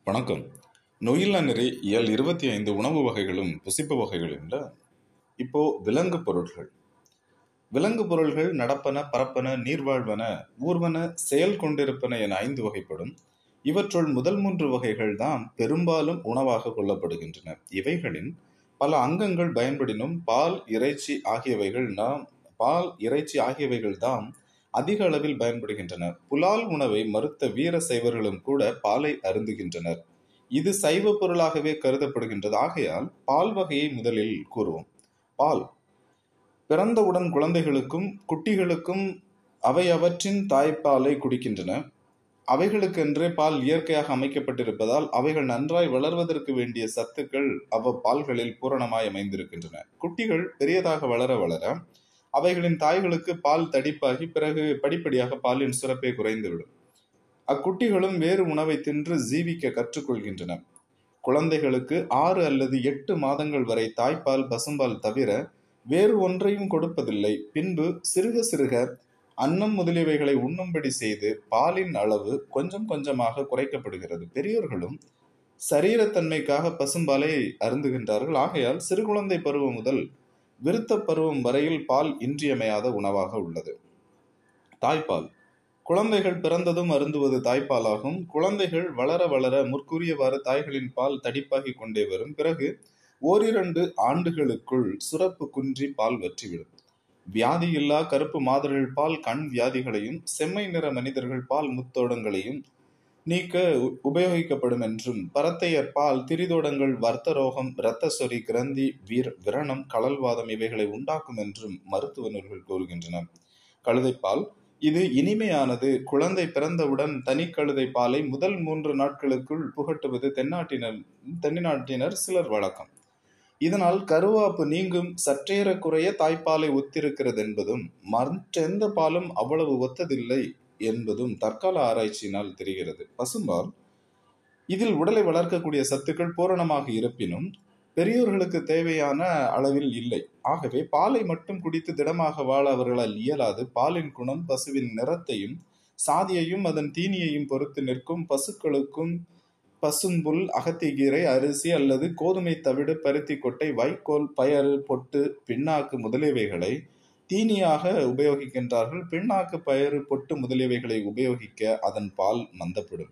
வணக்கம் நொயில்லா நிறை இயல் இருபத்தி ஐந்து உணவு வகைகளும் புசிப்பு வகைகளும் இப்போ விலங்கு பொருட்கள் விலங்கு பொருள்கள் நடப்பன பரப்பன நீர்வாழ்வன ஊர்வன செயல் கொண்டிருப்பன என ஐந்து வகைப்படும் இவற்றுள் முதல் மூன்று வகைகள் தான் பெரும்பாலும் உணவாக கொள்ளப்படுகின்றன இவைகளின் பல அங்கங்கள் பயன்படினும் பால் இறைச்சி ஆகியவைகள் நாம் பால் இறைச்சி ஆகியவைகள் தாம் அதிக அளவில் பயன்படுகின்றன புலால் உணவை மறுத்த வீர சைவர்களும் கூட பாலை அருந்துகின்றனர் இது சைவ பொருளாகவே கருதப்படுகின்றது ஆகையால் பால் வகையை முதலில் கூறுவோம் பால் பிறந்தவுடன் குழந்தைகளுக்கும் குட்டிகளுக்கும் அவை அவற்றின் தாய்ப்பாலை குடிக்கின்றன அவைகளுக்கென்றே பால் இயற்கையாக அமைக்கப்பட்டிருப்பதால் அவைகள் நன்றாய் வளர்வதற்கு வேண்டிய சத்துக்கள் அவ் பால்களில் பூரணமாய் அமைந்திருக்கின்றன குட்டிகள் பெரியதாக வளர வளர அவைகளின் தாய்களுக்கு பால் தடிப்பாகி பிறகு படிப்படியாக பாலின் சுரப்பே குறைந்துவிடும் அக்குட்டிகளும் வேறு உணவை தின்று ஜீவிக்க கற்றுக்கொள்கின்றன குழந்தைகளுக்கு ஆறு அல்லது எட்டு மாதங்கள் வரை தாய்ப்பால் பசும்பால் தவிர வேறு ஒன்றையும் கொடுப்பதில்லை பின்பு சிறுக சிறுக அன்னம் முதலியவைகளை உண்ணும்படி செய்து பாலின் அளவு கொஞ்சம் கொஞ்சமாக குறைக்கப்படுகிறது பெரியோர்களும் சரீரத்தன்மைக்காக பசும்பாலை அருந்துகின்றார்கள் ஆகையால் சிறுகுழந்தை பருவம் முதல் விருத்த பருவம் வரையில் பால் இன்றியமையாத உணவாக உள்ளது தாய்ப்பால் குழந்தைகள் பிறந்ததும் அருந்துவது தாய்ப்பாலாகும் குழந்தைகள் வளர வளர முற்கூறியவாறு தாய்களின் பால் தடிப்பாகி கொண்டே வரும் பிறகு ஓரிரண்டு ஆண்டுகளுக்குள் சுரப்பு குன்றி பால் வற்றிவிடும் வியாதியில்லா கருப்பு மாதர்கள் பால் கண் வியாதிகளையும் செம்மை நிற மனிதர்கள் பால் முத்தோடங்களையும் நீக்க உபயோகிக்கப்படும் என்றும் பரத்தையர் பால் திரிதோடங்கள் வர்த்த ரோகம் இரத்த சொறி கிரந்தி வீர் விரணம் கடல்வாதம் இவைகளை உண்டாக்கும் என்றும் மருத்துவ நூல்கள் கூறுகின்றன கழுதைப்பால் இது இனிமையானது குழந்தை பிறந்தவுடன் தனி கழுதை பாலை முதல் மூன்று நாட்களுக்குள் புகட்டுவது தென்னாட்டினர் தென்னாட்டினர் சிலர் வழக்கம் இதனால் கருவாப்பு நீங்கும் சற்றேற குறைய தாய்ப்பாலை ஒத்திருக்கிறது என்பதும் மற்றெந்த பாலும் அவ்வளவு ஒத்ததில்லை என்பதும் தற்கால ஆராய்ச்சியினால் தெரிகிறது பசும்பால் இதில் உடலை வளர்க்கக்கூடிய சத்துக்கள் பூரணமாக இருப்பினும் பெரியோர்களுக்கு தேவையான அளவில் இல்லை ஆகவே பாலை மட்டும் குடித்து திடமாக வாழ அவர்களால் இயலாது பாலின் குணம் பசுவின் நிறத்தையும் சாதியையும் அதன் தீனியையும் பொறுத்து நிற்கும் பசுக்களுக்கும் பசும்புல் அகத்திகீரை அரிசி அல்லது கோதுமை தவிடு பருத்தி கொட்டை வைக்கோல் பயறு பொட்டு பின்னாக்கு முதலியவைகளை தீனியாக உபயோகிக்கின்றார்கள் பின்னாக்கு பயறு பொட்டு முதலியவைகளை உபயோகிக்க அதன் பால் மந்தப்படும்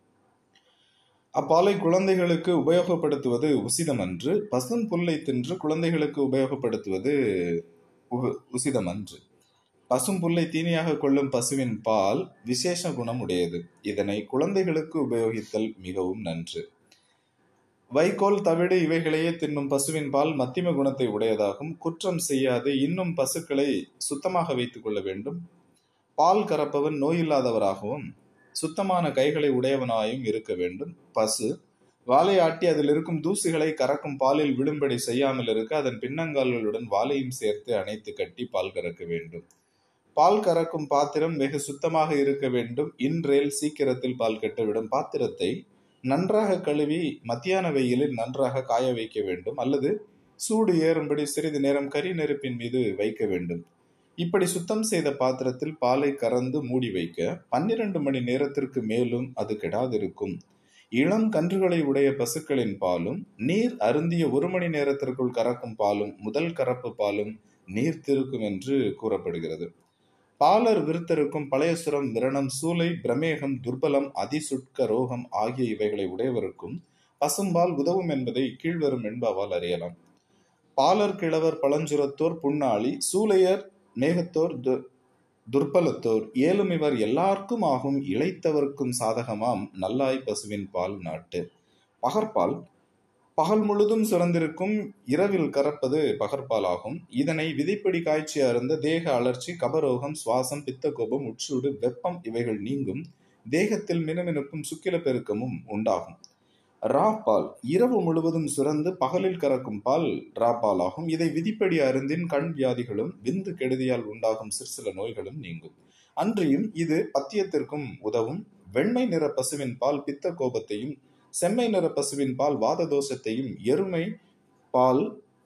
அப்பாலை குழந்தைகளுக்கு உபயோகப்படுத்துவது உசிதமன்று பசும் புல்லை தின்று குழந்தைகளுக்கு உபயோகப்படுத்துவது உசிதமன்று பசும் புல்லை தீனியாக கொள்ளும் பசுவின் பால் விசேஷ குணம் உடையது இதனை குழந்தைகளுக்கு உபயோகித்தல் மிகவும் நன்று வைக்கோல் தவிடு இவைகளையே தின்னும் பசுவின் பால் மத்திம குணத்தை உடையதாகும் குற்றம் செய்யாது இன்னும் பசுக்களை சுத்தமாக வைத்துக் கொள்ள வேண்டும் பால் கறப்பவன் நோயில்லாதவராகவும் சுத்தமான கைகளை உடையவனாயும் இருக்க வேண்டும் பசு வாலை ஆட்டி அதில் இருக்கும் தூசிகளை கறக்கும் பாலில் விடும்படி செய்யாமல் இருக்க அதன் பின்னங்கால்களுடன் வாலையும் சேர்த்து அணைத்து கட்டி பால் கறக்க வேண்டும் பால் கறக்கும் பாத்திரம் வெகு சுத்தமாக இருக்க வேண்டும் இன்றேல் சீக்கிரத்தில் பால் கெட்டுவிடும் பாத்திரத்தை நன்றாக கழுவி மத்தியான வெயிலில் நன்றாக காய வைக்க வேண்டும் அல்லது சூடு ஏறும்படி சிறிது நேரம் கரி நெருப்பின் மீது வைக்க வேண்டும் இப்படி சுத்தம் செய்த பாத்திரத்தில் பாலை கறந்து மூடி வைக்க பன்னிரண்டு மணி நேரத்திற்கு மேலும் அது கெடாதிருக்கும் இளம் கன்றுகளை உடைய பசுக்களின் பாலும் நீர் அருந்திய ஒரு மணி நேரத்திற்குள் கறக்கும் பாலும் முதல் கறப்பு பாலும் நீர் திருக்கும் என்று கூறப்படுகிறது பாலர் விருத்தருக்கும் பழையசுரம் விரணம் சூளை பிரமேகம் துர்பலம் அதிசுட்க ரோகம் ஆகிய இவைகளை உடையவருக்கும் பசும்பால் உதவும் என்பதை கீழ்வரும் என்பாவால் அறியலாம் பாலர் கிழவர் பழஞ்சுரத்தோர் புண்ணாளி சூளையர் மேகத்தோர் துர்பலத்தோர் ஏலும் இவர் எல்லாருக்கும் ஆகும் இழைத்தவர்க்கும் சாதகமாம் நல்லாய் பசுவின் பால் நாட்டு பகற்பால் பகல் முழுதும் சுரந்திருக்கும் இரவில் கறப்பது பகற்பால் ஆகும் இதனை விதிப்படி காய்ச்சி அருந்த தேக அலர்ச்சி கபரோகம் சுவாசம் பித்தகோபம் உட்சூடு வெப்பம் இவைகள் நீங்கும் தேகத்தில் மினுமினுப்பும் சுக்கில பெருக்கமும் உண்டாகும் ரா பால் இரவு முழுவதும் சுரந்து பகலில் கறக்கும் பால் ரா பால் ஆகும் இதை விதிப்படி அருந்தின் கண் வியாதிகளும் விந்து கெடுதியால் உண்டாகும் சிற்சில நோய்களும் நீங்கும் அன்றியும் இது பத்தியத்திற்கும் உதவும் வெண்மை நிற பசுவின் பால் பித்த கோபத்தையும் செம்மை நிற பசுவின் பால் வாத தோஷத்தையும் எருமை பால்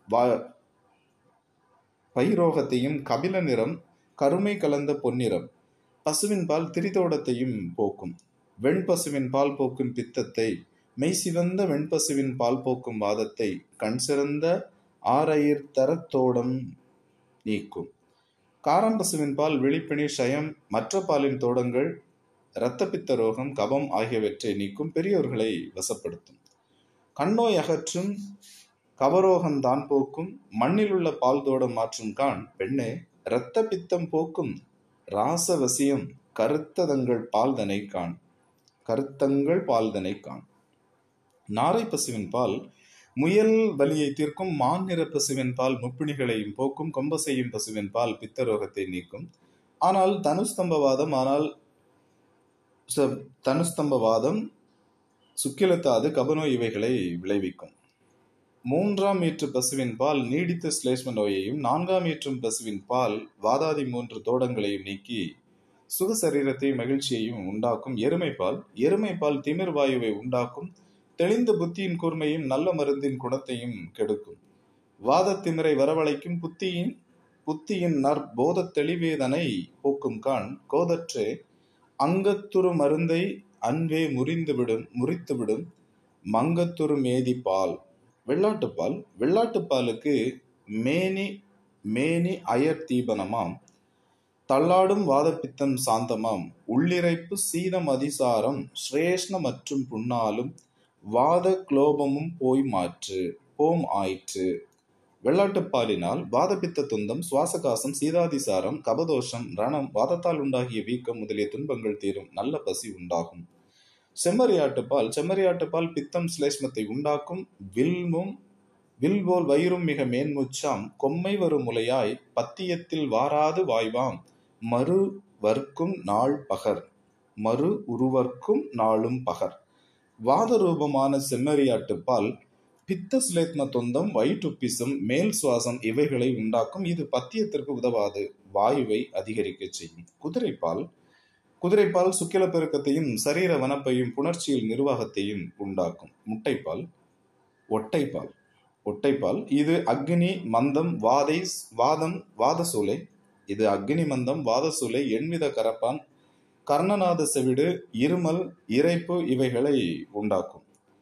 பைரோகத்தையும் கபில நிறம் கருமை கலந்த பொன்னிறம் பசுவின் பால் திரிதோடத்தையும் போக்கும் வெண்பசுவின் பால் போக்கும் பித்தத்தை மெய் சிவந்த வெண்பசுவின் பால் போக்கும் வாதத்தை கண் சிறந்த ஆரையிர் தரத்தோடம் நீக்கும் காரம்பசுவின் பால் விழிப்பிணி ஷயம் மற்ற பாலின் தோடங்கள் இரத்தப்பித்த ரோகம் கபம் ஆகியவற்றை நீக்கும் பெரியோர்களை வசப்படுத்தும் கண்ணோய் அகற்றும் கவரோகம் தான் போக்கும் மண்ணிலுள்ள பால் தோடம் மாற்றும் கான் பெண்ணே இரத்த பித்தம் போக்கும் ராசவசியம் கருத்ததங்கள் பால்தனை கான் கருத்தங்கள் பால்தனை கான் நாரை பசுவின் பால் முயல் வலியை தீர்க்கும் மான் நிற பசுவின் பால் முப்பிணிகளையும் போக்கும் கொம்ப செய்யும் பசுவின் பால் பித்தரோகத்தை நீக்கும் ஆனால் தனுஸ்தம்பவாதம் ஆனால் ச- தனுஸ்தம்பவாதம் சுக்கிலத்தாது கபநோய் இவைகளை விளைவிக்கும் மூன்றாம் ஈற்று பசுவின் பால் நீடித்த சிலேஷ்ம நோயையும் நான்காம் ஈற்றும் பசுவின் பால் வாதாதி மூன்று தோடங்களையும் நீக்கி சுக சரீரத்தை மகிழ்ச்சியையும் உண்டாக்கும் எருமைப்பால் எருமைப்பால் திமிர் வாயுவை உண்டாக்கும் தெளிந்த புத்தியின் கூர்மையும் நல்ல மருந்தின் குணத்தையும் கெடுக்கும் வாதத் திமிரை வரவழைக்கும் புத்தியின் புத்தியின் நற்போதத் தெளிவேதனை போக்கும் கான் கோதற்றே அங்கத்துரு மருந்தை அன்பே முறிந்துவிடும் முறித்துவிடும் மங்கத்துரு மேதி பால் வெள்ளாட்டுப்பால் வெள்ளாட்டுப்பாலுக்கு மேனி மேனி அயர் தீபனமாம் தள்ளாடும் வாதப்பித்தம் சாந்தமாம் உள்ளிறைப்பு சீதம் அதிசாரம் சிரேஷ்ண மற்றும் புண்ணாலும் வாத குலோபமும் போய் மாற்று போம் ஆயிற்று வெள்ளாட்டுப்பாலினால் வாதப்பித்த துந்தம் சுவாசகாசம் சீதாதிசாரம் கபதோஷம் ரணம் வாதத்தால் உண்டாகிய வீக்கம் முதலிய துன்பங்கள் தீரும் நல்ல பசி உண்டாகும் செம்மறியாட்டுப்பால் செம்மறியாட்டுப்பால் பித்தம் சிலேஷ்மத்தை உண்டாக்கும் வில்மும் வில்போல் வயிறும் மிக மேன்முச்சாம் கொம்மை வரும் முலையாய் பத்தியத்தில் வாராது வாய்வாம் மறு வர்க்கும் நாள் பகர் மறு உருவர்க்கும் நாளும் பகர் வாத ரூபமான செம்மறியாட்டுப்பால் பித்த சிலேத்ம தொந்தம் வயிற்றுப்பிசம் மேல் சுவாசம் இவைகளை உண்டாக்கும் இது பத்தியத்திற்கு உதவாது வாயுவை அதிகரிக்க செய்யும் குதிரைப்பால் குதிரைப்பால் சுக்கில பெருக்கத்தையும் சரீர வனப்பையும் புணர்ச்சியில் நிர்வாகத்தையும் உண்டாக்கும் முட்டைப்பால் ஒட்டைப்பால் ஒட்டைப்பால் இது அக்னி மந்தம் வாதை வாதம் வாதசூலை இது அக்னி மந்தம் வாதசூலை எண்வித கரப்பான் கர்ணநாத செவிடு இருமல் இறைப்பு இவைகளை உண்டாக்கும்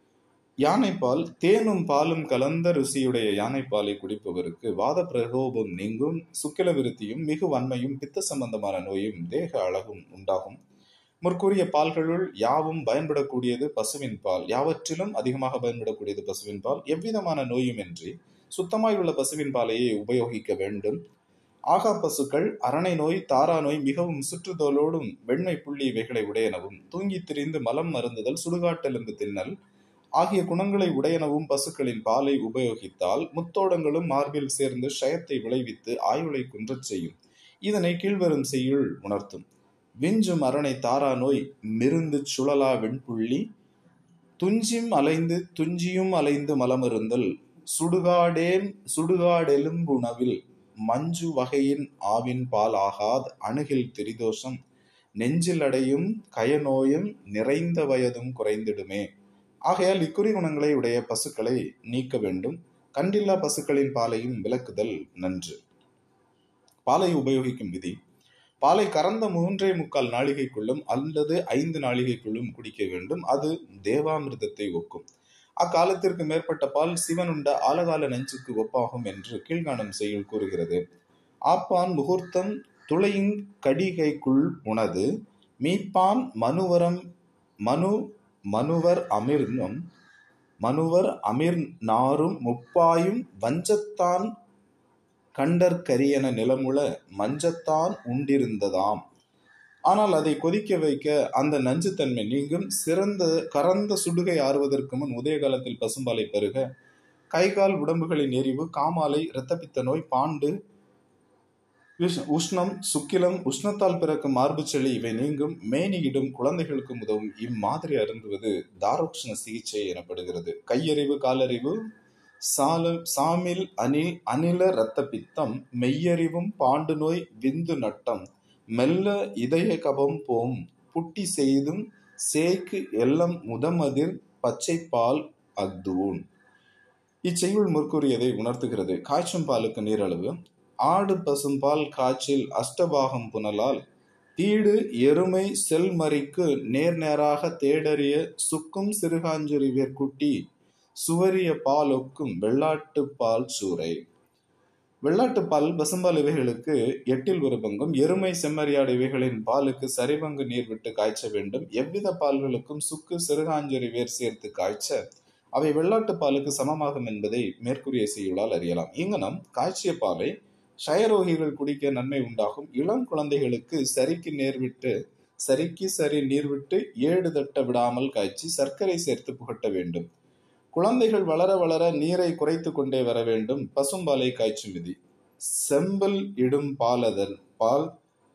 யானைப்பால் தேனும் பாலும் கலந்த ருசியுடைய யானைப்பாலை குடிப்பவருக்கு வாத பிரகோபம் நீங்கும் சுக்கில விருத்தியும் மிகு வன்மையும் பித்த சம்பந்தமான நோயும் தேக அழகும் உண்டாகும் முற்கூறிய பால்களுள் யாவும் பயன்படக்கூடியது பசுவின் பால் யாவற்றிலும் அதிகமாக பயன்படக்கூடியது பசுவின் பால் எவ்விதமான நோயுமின்றி சுத்தமாய் உள்ள பசுவின் பாலையே உபயோகிக்க வேண்டும் ஆகா பசுக்கள் அரணை நோய் தாரா நோய் மிகவும் சுற்றுதோலோடும் வெண்மை புள்ளி இவைகளை உடையனவும் தூங்கித் திரிந்து மலம் மருந்துதல் சுடுகாட்டெலும்பு தின்னல் ஆகிய குணங்களை உடையனவும் பசுக்களின் பாலை உபயோகித்தால் முத்தோடங்களும் மார்பில் சேர்ந்து ஷயத்தை விளைவித்து ஆயுளை குன்றச் செய்யும் இதனை கீழ்வரும் செய்யுள் உணர்த்தும் விஞ்சும் அரணை தாரா நோய் மிருந்து சுழலா வெண்புள்ளி துஞ்சியும் அலைந்து துஞ்சியும் அலைந்து மலமருந்தல் சுடுகாடேன் சுடுகாடெலும்புணவில் மஞ்சு வகையின் ஆவின் பால் ஆகாத் அணுகில் திரிதோஷம் நெஞ்சில் அடையும் கயநோயும் நிறைந்த வயதும் குறைந்திடுமே ஆகையால் இக்குறி குணங்களை உடைய பசுக்களை நீக்க வேண்டும் கண்டில்லா பசுக்களின் பாலையும் விலக்குதல் நன்று பாலை உபயோகிக்கும் விதி பாலை கறந்த மூன்றே முக்கால் நாளிகைக்குள்ளும் அல்லது ஐந்து நாளிகைக்குள்ளும் குடிக்க வேண்டும் அது தேவாமிர்தத்தை ஒக்கும் அக்காலத்திற்கு மேற்பட்ட பால் சிவனுண்ட ஆலகால நெஞ்சுக்கு ஒப்பாகும் என்று கீழ்காணும் செய்யுள் கூறுகிறது ஆப்பான் முகூர்த்தம் துளையின் கடிகைக்குள் உணது மீப்பான் மனுவரம் மனு மனுவர் அமிர்தம் மனுவர் அமிர் நாரும் முப்பாயும் வஞ்சத்தான் கண்டற்கரியன நிலமுள மஞ்சத்தான் உண்டிருந்ததாம் ஆனால் அதை கொதிக்க வைக்க அந்த நஞ்சுத்தன்மை நீங்கும் சிறந்த கறந்த சுடுகை ஆறுவதற்கு முன் உதய காலத்தில் பசும்பாலை பருக கைகால் உடம்புகளின் எரிவு காமாலை இரத்தப்பித்த நோய் பாண்டு உஷ்- உஷ்ணம் சுக்கிலம் உஷ்ணத்தால் பிறக்கும் மார்பு செளி இவை நீங்கும் மேனியிடும் குழந்தைகளுக்கும் உதவும் இம்மாதிரி அருந்துவது தாரோக்ஷண சிகிச்சை எனப்படுகிறது கையறிவு காலறிவு சால சாமில் அணில் அனில இரத்த பித்தம் மெய்யறிவும் பாண்டு நோய் விந்து நட்டம் மெல்ல இதய கபம் போம் புட்டி செய்தும் சேக்கு எல்லம் முதமதிர் பச்சை பால் அக்துவும் இச்செய்யுள் முற்கூறியதை உணர்த்துகிறது காய்ச்சும் பாலுக்கு நீரளவு ஆடு பசும்பால் காய்ச்சில் அஷ்டபாகம் புனலால் தீடு எருமை செல்மறிக்கு நேர் நேராக தேடறிய சுக்கும் சிறுகாஞ்சுரி வேர்க்குட்டி சுவரிய பாலொக்கும் வெள்ளாட்டு பால் சூறை வெள்ளாட்டுப்பால் பசும்பால் இவைகளுக்கு எட்டில் ஒரு பங்கும் எருமை செம்மறியாடு இவைகளின் பாலுக்கு சரிபங்கு நீர் விட்டு காய்ச்ச வேண்டும் எவ்வித பால்களுக்கும் சுக்கு சிறுகாஞ்சொரி வேர் சேர்த்து காய்ச்ச அவை வெள்ளாட்டு பாலுக்கு சமமாகும் என்பதை மேற்கூறிய செய்யுளால் அறியலாம் இங்கனம் காய்ச்சிய பாலை ஷயரோகிகள் குடிக்க நன்மை உண்டாகும் இளம் குழந்தைகளுக்கு சரிக்கு நேர் விட்டு சரிக்கு சரி நீர் விட்டு ஏடு தட்ட விடாமல் காய்ச்சி சர்க்கரை சேர்த்து புகட்ட வேண்டும் குழந்தைகள் வளர வளர நீரை குறைத்து கொண்டே வர வேண்டும் பசும்பாலை காய்ச்சும் விதி செம்பில் இடும் பாலதன் பால்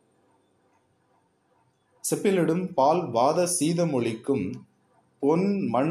செப்பிலிடும் பால் வாத சீதமொழிக்கும் பொன் மண்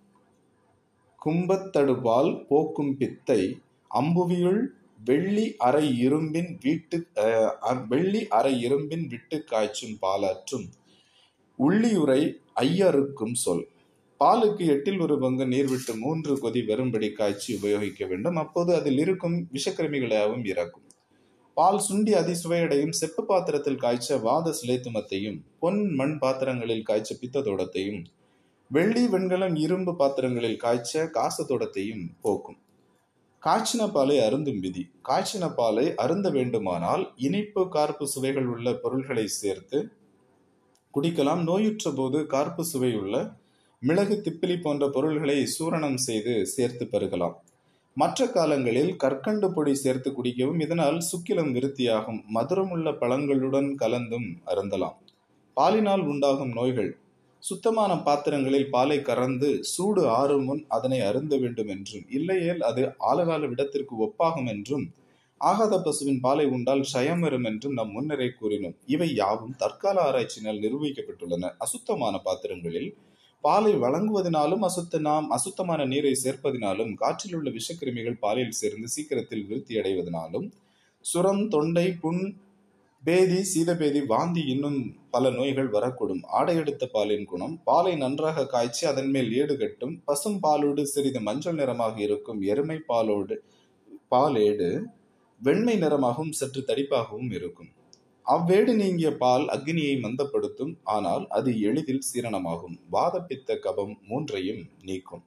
கும்பத்தடுபால் போக்கும் பித்தை அம்புவியுள் வெள்ளி அரை இரும்பின் வீட்டு அஹ், வெள்ளி அரை இரும்பின் விட்டு காய்ச்சும் பாலாற்றும் உள்ளியுரை ஐயருக்கும் சொல் பாலுக்கு எட்டில் ஒரு பங்கு நீர் விட்டு மூன்று கொதி வரும்படி காய்ச்சி உபயோகிக்க வேண்டும் அப்போது அதில் இருக்கும் விஷக்கிருமிகளாகவும் இறக்கும் பால் சுண்டி அதிசுவையடையும் செப்பு பாத்திரத்தில் காய்ச்ச வாத சிலைத்துமத்தையும் பொன் மண் பாத்திரங்களில் காய்ச்ச பித்தத்தோடத்தையும் வெள்ளி வெண்கலம் இரும்பு பாத்திரங்களில் காய்ச்ச காசத்தோடத்தையும் போக்கும் காய்ச்சின பாலை அருந்தும் விதி காய்ச்சின பாலை அருந்த வேண்டுமானால் இனிப்பு கார்ப்பு சுவைகள் உள்ள பொருள்களை சேர்த்து குடிக்கலாம் நோயுற்ற போது கார்ப்பு சுவையுள்ள மிளகு திப்பிலி போன்ற பொருள்களை சூரணம் செய்து சேர்த்து பருகலாம் மற்ற காலங்களில் கற்கண்டு பொடி சேர்த்து குடிக்கவும் இதனால் சுக்கிலம் விருத்தியாகும் மதுரமுள்ள பழங்களுடன் கலந்தும் அருந்தலாம் பாலினால் உண்டாகும் நோய்கள் சுத்தமான பாத்திரங்களில் பாலை கறந்து சூடு ஆறும் முன் அதனை அருந்த வேண்டும் என்றும் இல்லையேல் அது ஆலகால விடத்திற்கு ஒப்பாகும் என்றும் ஆகாத பசுவின் பாலை உண்டால் ஷயம் வரும் என்றும் நாம் முன்னரே கூறினோம் இவை யாவும் தற்கால ஆராய்ச்சியினால் நிரூபிக்கப்பட்டுள்ளன அசுத்தமான பாத்திரங்களில் பாலை வழங்குவதனாலும் அசுத்த நாம் அசுத்தமான நீரை சேர்ப்பதினாலும் காற்றில் உள்ள விஷக்கிருமிகள் பாலில் சேர்ந்து சீக்கிரத்தில் விருத்தி அடைவதனாலும் சுரம் தொண்டை புண் பேதி சீதபேதி வாந்தி இன்னும் பல நோய்கள் வரக்கூடும் ஆடையெடுத்த பாலின் குணம் பாலை நன்றாக காய்ச்சி அதன் மேல் ஏடு கட்டும் பசும் பாலோடு சிறிது மஞ்சள் நிறமாக இருக்கும் எருமை பாலோடு பாலேடு வெண்மை நிறமாகவும் சற்று தடிப்பாகவும் இருக்கும் அவ்வேடு நீங்கிய பால் அக்னியை மந்தப்படுத்தும் ஆனால் அது எளிதில் சீரணமாகும் வாதப்பித்த கபம் மூன்றையும் நீக்கும்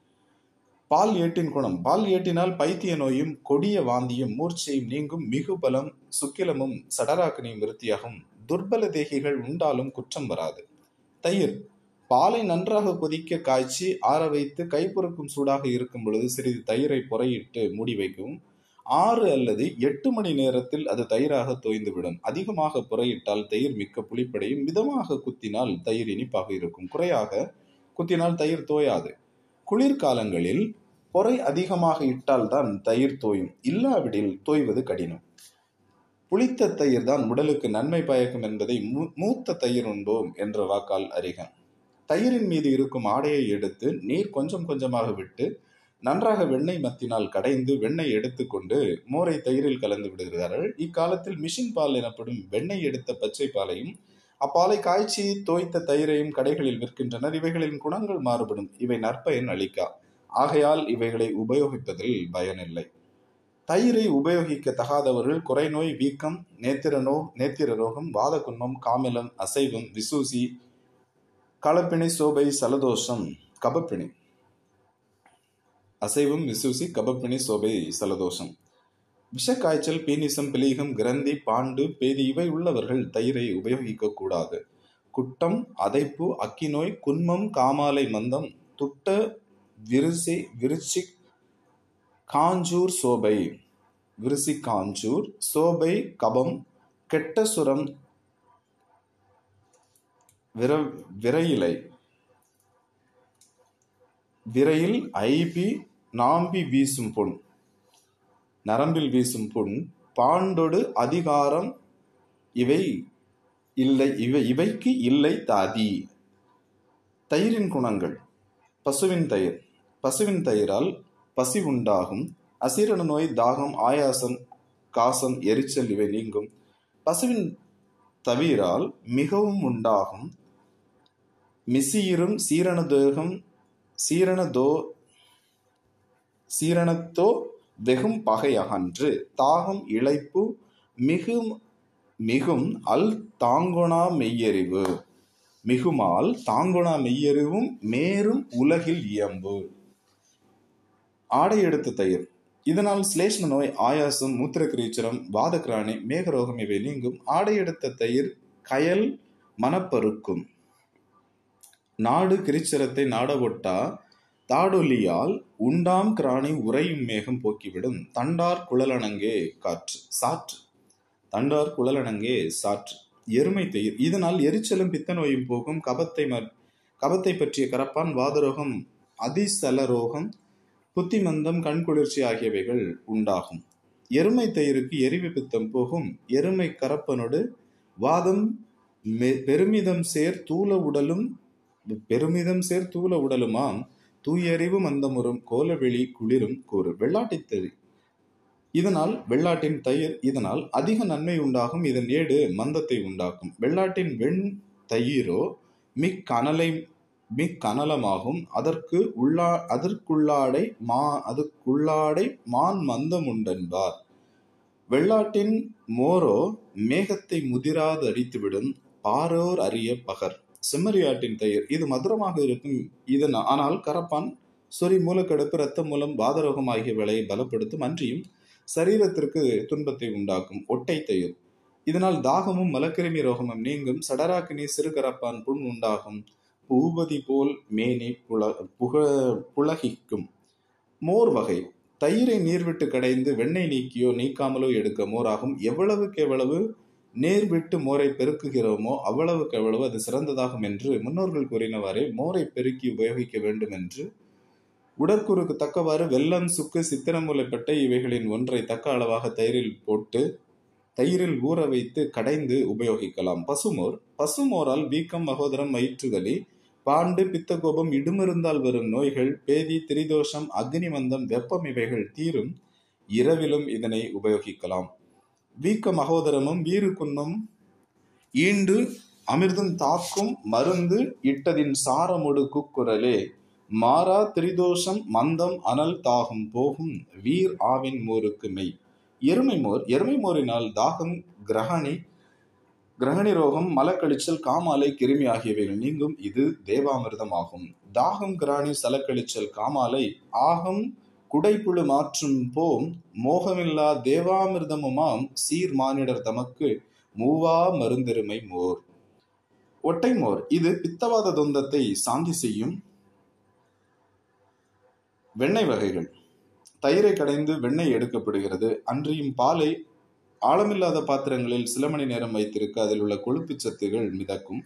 பால் ஏட்டின் குணம் பால் ஏட்டினால் பைத்திய நோயும் கொடிய வாந்தியும் மூர்ச்சையும் நீங்கும் மிகு பலம் சுக்கிலமும் சடராக்கனியும் விருத்தியாகும் துர்பல தேகிகள் உண்டாலும் குற்றம் வராது தயிர் பாலை நன்றாக கொதிக்க காய்ச்சி ஆற வைத்து கைப்பொறுக்கும் சூடாக இருக்கும் பொழுது சிறிது தயிரை புறையிட்டு மூடி வைக்கவும் ஆறு அல்லது எட்டு மணி நேரத்தில் அது தயிராக தோய்ந்துவிடும் அதிகமாக புறையிட்டால் தயிர் மிக்க புளிப்படையும் மிதமாக குத்தினால் தயிர் இனிப்பாக இருக்கும் குறையாக குத்தினால் தயிர் தோயாது குளிர்காலங்களில் பொறை அதிகமாக இட்டால்தான் தயிர் தோயும் இல்லாவிடில் தோய்வது கடினம் புளித்த தயிர் தான் உடலுக்கு நன்மை பயக்கும் என்பதை மூ- மூத்த தயிர் உண்போம் என்ற வாக்கால் அறிக தயிரின் மீது இருக்கும் ஆடையை எடுத்து நீர் கொஞ்சம் கொஞ்சமாக விட்டு நன்றாக வெண்ணெய் மத்தினால் கடைந்து வெண்ணெய் எடுத்துக்கொண்டு மோரை தயிரில் கலந்து விடுகிறார்கள் இக்காலத்தில் மிஷின் பால் எனப்படும் வெண்ணெய் எடுத்த பச்சை பாலையும் அப்பாலை காய்ச்சி தோய்த்த தயிரையும் கடைகளில் விற்கின்றனர் இவைகளின் குணங்கள் மாறுபடும் இவை நற்பயன் அளிக்கா ஆகையால் இவைகளை உபயோகிப்பதில் பயனில்லை தயிரை உபயோகிக்க தகாதவர்கள் குறைநோய் வீக்கம் நேத்திரனோ நேத்திர ரோகம் வாதகுன்மம் காமிலம் அசைவம் விசூசி களப்பிணி சோபை சலதோஷம் கபப்பிணி அசைவம் விசூசி கபப்பிணி சோபை சலதோஷம் விஷக்காய்ச்சல் பீனிசம் பிலீகம் கிரந்தி பாண்டு பேதி இவை உள்ளவர்கள் தயிரை உபயோகிக்க கூடாது குட்டம் அதைப்பு அக்கிநோய் குன்மம் காமாலை மந்தம் துட்ட விருசி விருச்சி காஞ்சூர் சோபை விருசி காஞ்சூர் சோபை கபம் கெட்ட சுரம் விர விரையிலை விரையில் ஐபி நாம்பி வீசும் பொன் நரம்பில் வீசும் புண் பாண்டொடு அதிகாரம் இவை இல்லை இவை இவைக்கு இல்லை தாதி தயிரின் குணங்கள் பசுவின் தயிர் பசுவின் தயிரால் பசி உண்டாகும் அசீரண நோய் தாகம் ஆயாசம் காசம் எரிச்சல் இவை நீங்கும் பசுவின் தவிரால் மிகவும் உண்டாகும் மிசியிரும் சீரணதோகம் சீரணதோ சீரணத்தோ வெகும் பகை அகன்று தாகம் இளைப்பு மிகு மிகும் அல் தாங்கொணா மெய்யறிவு மிகுமால் தாங்கொணா மெய்யறிவும் மேரும் உலகில் இயம்பு ஆடை எடுத்த தயிர் இதனால் சிலேஷ்ம நோய் ஆயாசம் மூத்திரக்கிரீச்சரம் வாதக்கிராணி மேகரோகம் இவை நீங்கும் ஆடை எடுத்த தயிர் கயல் மனப்பருக்கும் நாடு கிரிச்சரத்தை நாடவொட்டா தாடொலியால் உண்டாம் கிராணி உறையும் மேகம் போக்கிவிடும் தண்டார் குழலணங்கே காற்று சாற்று தண்டார் குழலணங்கே சாற்று எருமை தயிர் இதனால் எரிச்சலும் பித்த நோயும் போகும் கபத்தை மற்- கபத்தை பற்றிய கரப்பான் வாதரோகம் அதிசல ரோகம் புத்திமந்தம் கண்குளிர்ச்சி ஆகியவைகள் உண்டாகும் எருமை தயிருக்கு எரிவு பித்தம் போகும் எருமை கரப்பனோடு வாதம் மெ- பெருமிதம் சேர் தூல உடலும் பெருமிதம் சேர் தூல உடலுமாம் தூயறிவு மந்தமுறும் கோலவெளி குளிரும் கூறு வெள்ளாட்டித் தயிர் இதனால் வெள்ளாட்டின் தயிர் இதனால் அதிக நன்மை உண்டாகும் இதன் ஏடு மந்தத்தை உண்டாக்கும் வெள்ளாட்டின் வெண் தயிரோ மிக்கனலை மிக்கனலமாகும் அதற்கு உள்ளா அதற்குள்ளாடை மா அதற்குள்ளாடை மான் மந்தம் உண்டென்பார் வெள்ளாட்டின் மோரோ மேகத்தை முதிராது அடித்துவிடும் பாரோர் அறிய பகர் செம்மறியாட்டின் தயிர் இது மதுரமாக இருக்கும் இதன் ஆனால் கரப்பான் சொறி மூலக்கடுப்பு இரத்த மூலம் வாதரோகம் ஆகியவைகளை பலப்படுத்தும் அன்றியும் சரீரத்திற்கு துன்பத்தை உண்டாக்கும் ஒட்டை தயிர் இதனால் தாகமும் மலக்கிருமி ரோகமும் நீங்கும் சடராக்கினி சிறுகரப்பான் புண் உண்டாகும் பூபதி போல் மேனி புல புக புலகிக்கும் மோர் வகை தயிரை நீர் விட்டு கடைந்து வெண்ணெய் நீக்கியோ நீக்காமலோ எடுக்க மோராகும் எவ்வளவுக்கு எவ்வளவு நேர் விட்டு மோரை பெருக்குகிறோமோ அவ்வளவுக்கு எவ்வளவு அது சிறந்ததாகும் என்று முன்னோர்கள் கூறினவாறே மோரை பெருக்கி உபயோகிக்க வேண்டும் என்று உடற்கூறுக்கு தக்கவாறு வெல்லம் சுக்கு சித்திரமுலைப்பட்டை இவைகளின் ஒன்றை தக்க அளவாக தயிரில் போட்டு தயிரில் ஊற வைத்து கடைந்து உபயோகிக்கலாம் பசுமோர் பசுமோரால் வீக்கம் மகோதரம் வயிற்றுவலி பாண்டு பித்தகோபம் இடுமிருந்தால் வரும் நோய்கள் பேதி திரிதோஷம் அக்னிமந்தம் வெப்பம் இவைகள் தீரும் இரவிலும் இதனை உபயோகிக்கலாம் வீக்க மகோதரமும் வீறு குன்னும் ஈண்டு அமிர்தம் தாக்கும் மருந்து இட்டதின் சாரமொடு குக்குரலே மாறா திரிதோஷம் மந்தம் அனல் தாகம் போகும் வீர் ஆவின் மோருக்கு மெய் எருமை மோர் எருமை மோரினால் தாகம் கிரகணி கிரகணி ரோகம் மலக்கழிச்சல் காமாலை கிருமி ஆகியவைகள் நீங்கும் இது தேவாமிர்தமாகும் தாகம் கிராணி சலக்கழிச்சல் காமாலை ஆகம் குடைப்புழு மாற்றும் போம் மோகமில்லா தேவாமிர்தமுமாம் சீர் மானிடர் தமக்கு மூவா மருந்தெருமை மோர் ஒட்டை மோர் இது பித்தவாத தொந்தத்தை சாந்தி செய்யும் வெண்ணெய் வகைகள் தயிரை கடைந்து வெண்ணெய் எடுக்கப்படுகிறது அன்றியும் பாலை ஆழமில்லாத பாத்திரங்களில் சில மணி நேரம் வைத்திருக்க அதில் உள்ள கொழுப்புச் சத்துகள் மிதக்கும்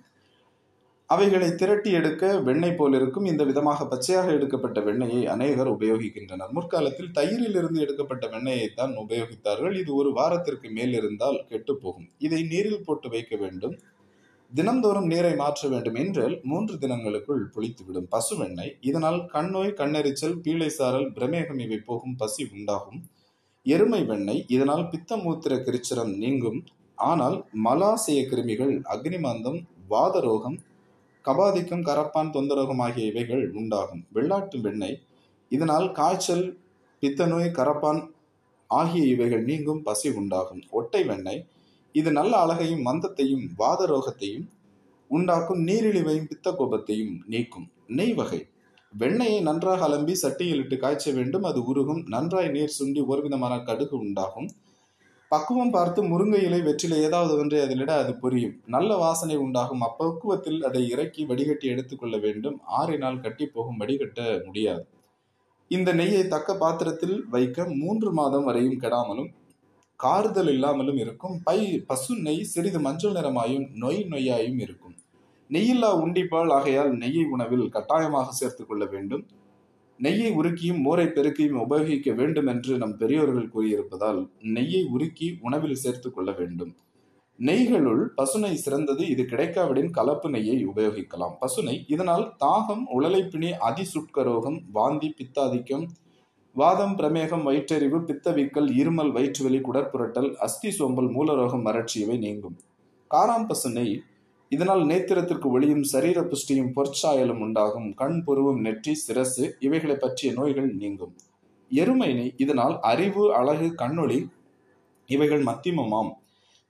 அவைகளை திரட்டி எடுக்க வெண்ணெய் போல் இருக்கும் இந்த விதமாக பச்சையாக எடுக்கப்பட்ட வெண்ணெயை அநேகர் உபயோகிக்கின்றனர் முற்காலத்தில் தயிரில் இருந்து எடுக்கப்பட்ட வெண்ணெயை தான் உபயோகித்தார்கள் இது ஒரு வாரத்திற்கு மேல் இருந்தால் கெட்டுப் போகும் இதை நீரில் போட்டு வைக்க வேண்டும் தினந்தோறும் நீரை மாற்ற வேண்டும் என்றால் மூன்று தினங்களுக்குள் புளித்துவிடும் பசு வெண்ணெய் இதனால் கண்ணோய் கண்ணெரிச்சல் பீழை சாரல் பிரமேகம் இவை போகும் பசி உண்டாகும் எருமை வெண்ணெய் இதனால் பித்த மூத்திர கிரிச்சரம் நீங்கும் ஆனால் மலாசய கிருமிகள் அக்னிமந்தம் வாதரோகம் கபாதிக்கம் கரப்பான் தொந்தரோகம் ஆகிய இவைகள் உண்டாகும் வெள்ளாட்டு வெண்ணெய் இதனால் காய்ச்சல் பித்தநோய் கரப்பான் ஆகிய இவைகள் நீங்கும் பசி உண்டாகும் ஒட்டை வெண்ணெய் இது நல்ல அழகையும் மந்தத்தையும் வாத ரோகத்தையும் உண்டாக்கும் நீரிழிவையும் பித்த கோபத்தையும் நீக்கும் நெய் வகை வெண்ணெயை நன்றாக அலம்பி சட்டியில் இட்டு காய்ச்ச வேண்டும் அது உருகும் நன்றாய் நீர் சுண்டி ஒரு விதமான கடுகு உண்டாகும் பக்குவம் பார்த்து முருங்கை இலை வெற்றிலை ஏதாவது ஒன்றை அதிலிட அது பொரியும் நல்ல வாசனை உண்டாகும் அப்பக்குவத்தில் அதை இறக்கி வடிகட்டி எடுத்துக்கொள்ள வேண்டும் ஆறினால் கட்டி போகும் வடிகட்ட முடியாது இந்த நெய்யை தக்க பாத்திரத்தில் வைக்க மூன்று மாதம் வரையும் கெடாமலும் காறுதல் இல்லாமலும் இருக்கும் பை பசு நெய் சிறிது மஞ்சள் நிறமாயும் நொய் நொய்யாயும் இருக்கும் நெய்யில்லா உண்டிப்பால் ஆகையால் நெய்யை உணவில் கட்டாயமாக சேர்த்துக் கொள்ள வேண்டும் நெய்யை உருக்கியும் மோரை பெருக்கியும் உபயோகிக்க வேண்டும் என்று நம் பெரியோர்கள் கூறியிருப்பதால் நெய்யை உருக்கி உணவில் சேர்த்துக் கொள்ள வேண்டும் நெய்களுள் பசுனை சிறந்தது இது கிடைக்காவிடின் கலப்பு நெய்யை உபயோகிக்கலாம் பசுனை இதனால் தாகம் உழலைப்பிணி அதிசுட்க ரோகம் வாந்தி பித்தாதிக்கம் வாதம் பிரமேகம் வயிற்றெறிவு பித்தவிக்கல் இருமல் வயிற்றுவலி குடற்புரட்டல் அஸ்தி சோம்பல் மூலரோகம் வறட்சியவை நீங்கும் காராம் பசுனை இதனால் நேத்திரத்திற்கு ஒளியும் சரீர புஷ்டியும் பொற்சாயலும் உண்டாகும் கண் புருவம் நெற்றி சிரசு இவைகளை பற்றிய நோய்கள் நீங்கும் எருமை நெய் இதனால் அறிவு அழகு கண்ணொளி இவைகள் மத்தியமமாம்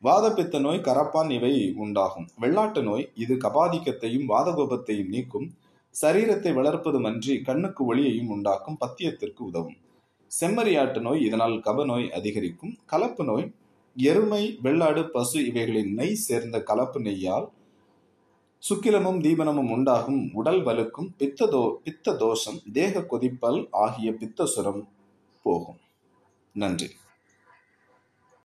வாதப்பித்த நோய் கரப்பான் இவை உண்டாகும் வெள்ளாட்டு நோய் இது கபாதிக்கத்தையும் வாதகோபத்தையும் நீக்கும் சரீரத்தை வளர்ப்பதுமன்றி கண்ணுக்கு ஒளியையும் உண்டாக்கும் பத்தியத்திற்கு உதவும் செம்மறியாட்டு நோய் இதனால் கபநோய் அதிகரிக்கும் கலப்பு நோய் எருமை வெள்ளாடு பசு இவைகளின் நெய் சேர்ந்த கலப்பு நெய்யால் சுக்கிலமும் தீபனமும் உண்டாகும் உடல் வலுக்கும் பித்ததோ பித்த தோஷம் தேக கொதிப்பல் ஆகிய பித்த சுரம் போகும் நன்றி